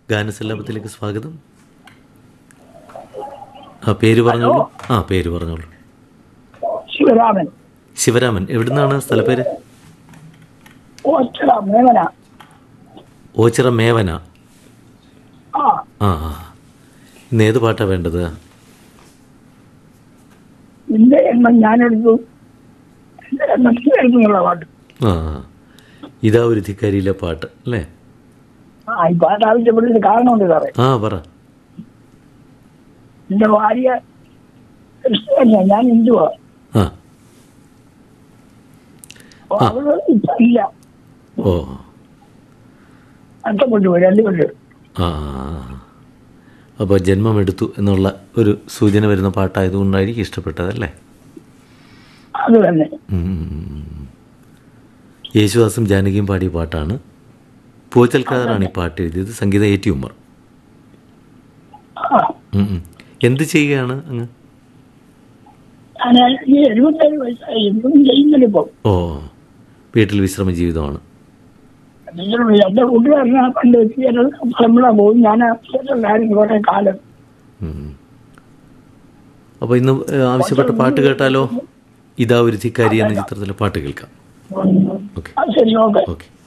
ഗാനസല്ലാപത്തിലേക്ക് സ്വാഗതം ആ പേര് പറഞ്ഞോളൂ ആ പേര് പറഞ്ഞോളൂ ശിവരാമൻ ശിവരാമൻ എവിടുന്നാണ് സ്ഥലപ്പേര് ഓച്ചറ മേമന ഓച്ചിറ മേവന ആ ആ ആ ഇന്ന് ഏത് പാട്ടാ വേണ്ടത് നിന്റെ എണ്ണം ഞാനെടുത്തു എന്റെ എണ്ണത്തിൽ എടുത്തുള്ള പാട്ട് ആ ഇതാ ഒരു ധിക്കാരിയിലെ പാട്ട് അല്ലേ ആ ഈ പാട്ട് ആവശ്യപ്പെട്ടതിന് കാരണമുണ്ട് സാറേ ആ പറ എന്റെ ഭാര്യ ക്രിസ്ത്യാനിയാ ഞാൻ ഹിന്ദുവാ ആ അപ്പൊ അവള് ഇപ്പൊ ഇല്ല ഓ നഷ്ടപ്പെട്ടു പോയി രണ്ടുപേര് ആ അപ്പോൾ ജന്മമെടുത്തു എന്നുള്ള ഒരു സൂചന വരുന്ന പാട്ടായതുകൊണ്ടായിരിക്കും ഇഷ്ടപ്പെട്ടതല്ലേ അത് തന്നെ ഉം. യേശുദാസും ജാനകിയും പാടിയ പാട്ടാണ് പൂച്ചൽക്കാരാണ് ഈ പാട്ട് എഴുതിയത് സംഗീത ഏറ്റി ഉമ്മർ ആ ഉം, ഉം. എന്ത് ചെയ്യുകയാണ് അങ്ങ് ഞാൻ ഈ എഴുപത്തേഴ് വയസ്സായി എന്തും ചെയ്യുന്നില്ല ഇപ്പൊ ഓ വീട്ടിൽ വിശ്രമ ജീവിതമാണ് എന്റെ കൂട്ടുകാരനെ പണ്ട് തിയേറ്റർ പളമ്പള പോകും ഞാൻ തിയേറ്ററിലായിരുന്നു കുറെ കാലം ഉം. അപ്പോൾ ഇന്ന് ഏഹ്, ആവശ്യപ്പെട്ട പാട്ട് കേട്ടാലോ ഇതാ ഒരു ധിക്കാരി എന്ന ചിത്രത്തിലെ പാട്ട് കേൾക്കാം ഓക്കെ അത് ശരി ഓക്കെ ഓക്കെ